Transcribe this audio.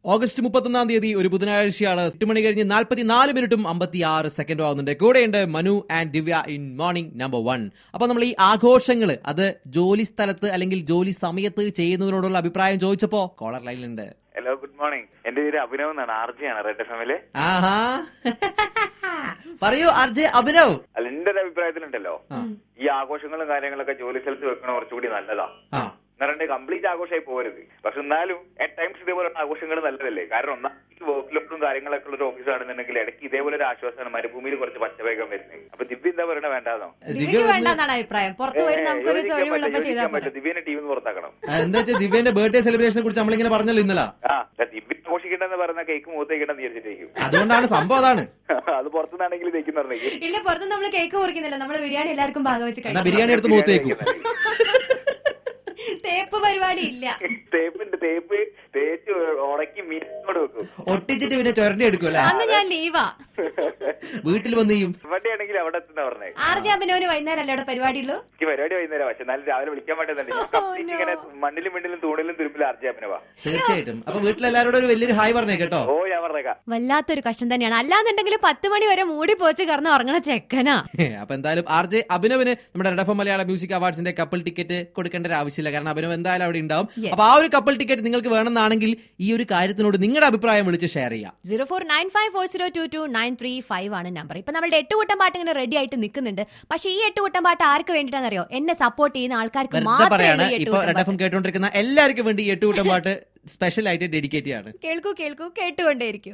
August മുപ്പത്തൊന്നാം തീയതി ഒരു ബുധനാഴ്ചയാണ് എട്ട് മണി കഴിഞ്ഞ് നാൽപ്പത്തിനാല് മിനിറ്റും അമ്പത്തി ആറ് സെക്കൻഡും ആവുന്നുണ്ട് കൂടെയുണ്ട് Manu and Divya in morning number one അപ്പൊ നമ്മൾ ഈ ആഘോഷങ്ങൾ അത് ജോലി സ്ഥലത്ത് അല്ലെങ്കിൽ ജോലി സമയത്ത് ചെയ്യുന്നതിനോടുള്ള അഭിപ്രായം ചോദിച്ചപ്പോ കോളർ ലൈനിലുണ്ട് ഹലോ ഗുഡ് മോർണിംഗ് എന്റെ പേര് അഭിനവ് എന്നാണ് ആർ ജി ആണ് റെഡ് എഫ് എമ്മില് ആഹാ പറയൂ അർജയ് അഭിനവ് അല്ല എന്റെ ഒരു അഭിപ്രായത്തിലുണ്ടല്ലോ ആ. ഈ ആഘോഷങ്ങളും കാര്യങ്ങളൊക്കെ ജോലി സ്ഥലത്ത് വെക്കണ കുറച്ചുകൂടി നല്ലതാ ആ. എന്നിട്ട് കംപ്ലീറ്റ് ആഘോഷമായി പോകരുത് പക്ഷെ എന്നാലും അറ്റ് ടൈംസ് ഇതേപോലുള്ള ആഘോഷങ്ങൾ നല്ലതല്ലേ കാരണം ഒന്നാം വർക്ക് ലോഡും കാര്യങ്ങളൊക്കെ ഉള്ള ഒരു ഓഫീസാണെന്നുണ്ടെങ്കിൽ ഇടയ്ക്ക് ഇതേപോലെ ഒരു ആശ്വാസമാണ് മരുഭൂമിയിൽ കുറച്ച് പച്ചവേഗം വരുന്നത് അപ്പൊ ദിവ്യ എന്താ പറയണ വേണ്ടാന്നോ ദിവ്യക്ക് വേണ്ടെന്നാണ് അഭിപ്രായം പുറത്തു പോയി നമുക്കൊരു ഒഴിവുള്ളപ്പോ ചെയ്താൽ പോലെ ദിവ്യനെ ടീമിൽ പുറത്താക്കണം ആ, എന്താ വെച്ചാൽ ദിവ്യന്റെ ബർത്ത്ഡേ സെലിബ്രേഷനെ കുറിച്ച് നമ്മളിങ്ങനെ പറഞ്ഞല്ലോ ഇന്നലെ ആ അല്ല, ദിവ്യ ആഘോഷിക്കണ്ടെന്ന് പറയുന്ന കേക്ക് മൂത്തേക്കണ്ടെന്ന് വിചാരിച്ചിട്ടേക്കും അതുകൊണ്ടാണ് സംഭവം അതാണ് അത് പുറത്തുനിന്നാണെങ്കിൽ തേക്കുന്ന പറഞ്ഞേക്കും ഇല്ല പുറത്ത് നമ്മൾ കേക്ക് മുറിക്കുന്നില്ല നമ്മള് ബിരിയാണി എല്ലാവർക്കും ഭാഗം വെച്ച് എന്നാ കഴിക്കും ബിരിയാണി എടുത്ത് മൂത്തേക്കും തേപ്പ് പരിപാടി ഇല്ല തേപ്പുണ്ട് തേപ്പ് തേച്ച് ഉണക്കി മീനോട് വെക്കും ഒട്ടിച്ചിട്ട് പിന്നെ ചുരണ്ടി എടുക്കുമല്ലേ അന്ന് ഞാൻ ലീവാ വീട്ടിൽ വന്ന് ചെയ്യും എവിടെയാണെങ്കിൽ അവിടെ എത്തുന്ന പറഞ്ഞേ ആർ ജെ അഭിനവിന് വൈകുന്നേരം അല്ലേ അവിടെ പരിപാടിയുള്ളൂ എനിക്ക് പരിപാടി വൈകുന്നേരം പക്ഷെ എന്നാലും രാവിലെ വിളിക്കാൻ പറ്റുന്നുണ്ട് ഞാൻ complete ഇങ്ങനെ മണ്ണിലും മിണ്ടിലും തൂണിലും തുരുമ്പിലും അർജാപ്പിനവാ തീർച്ചയായിട്ടും അപ്പൊ വീട്ടിലെല്ലാവരോടും ഒരു വലിയൊരു ഹായ് പറഞ്ഞേ കേട്ടോ ഓ ഞാൻ പറഞ്ഞേക്കാം വല്ലാത്തൊരു കഷ്ടം തന്നെയാണ് അല്ലാന്നുണ്ടെങ്കിൽ പത്ത് മണി വരെ മൂടി പോച്ച് കിടന്ന് ഉറങ്ങണ ചെക്കനാ അപ്പൊ എന്തായാലും ആർ ജെ അഭിനവിന് നമ്മുടെ റെഡ് എഫ് മലയാള മ്യൂസിക് അവാർഡ്സിന്റെ കപ്പിൾ ടിക്കറ്റ് കൊടുക്കേണ്ട ഒരു ആവശ്യമില്ല കാരണം അഭിനവ് എന്തായാലും അവിടെ ഉണ്ടാവും Yes. അപ്പൊ ആ ഒരു കപ്പിൾ ടിക്കറ്റ് നിങ്ങൾക്ക് വേണമെന്നാണെങ്കിൽ ഈ ഒരു കാര്യത്തിനോട് നിങ്ങളുടെ അഭിപ്രായം വിളിച്ച് ഷെയർ ചെയ്യാം zero four nine five four zero two two nine three five ആണ് നമ്പർ ഇപ്പൊ നമ്മുടെ എട്ട് കൂട്ടം പാട്ട് ഇങ്ങനെ റെഡി ആയിട്ട് നിൽക്കുന്നുണ്ട് പക്ഷെ ഈ എട്ട് കൂട്ടം പാട്ട് ആർക്ക് വേണ്ടിയിട്ടാണെന്നറിയോ എന്നെ സപ്പോർട്ട് ചെയ്യുന്ന ആൾക്കാർക്ക് വെറുതെ മാത്രമേ പറയാണ് ഈ എട്ട് ഇപ്പൊ കൂട്ടം റെഡ് എഫ് പാട്ട്. കേട്ടോണ്ടിരിക്കുന്ന എല്ലാവർക്കും വേണ്ടി ഈ എട്ടുകൂട്ടം പാട്ട് സ്പെഷ്യൽ ആയിട്ട് ഡെഡിക്കേറ്റ് ആണ് കേൾക്കൂ കേൾക്കൂ കേട്ടുകൊണ്ടേയിരിക്കും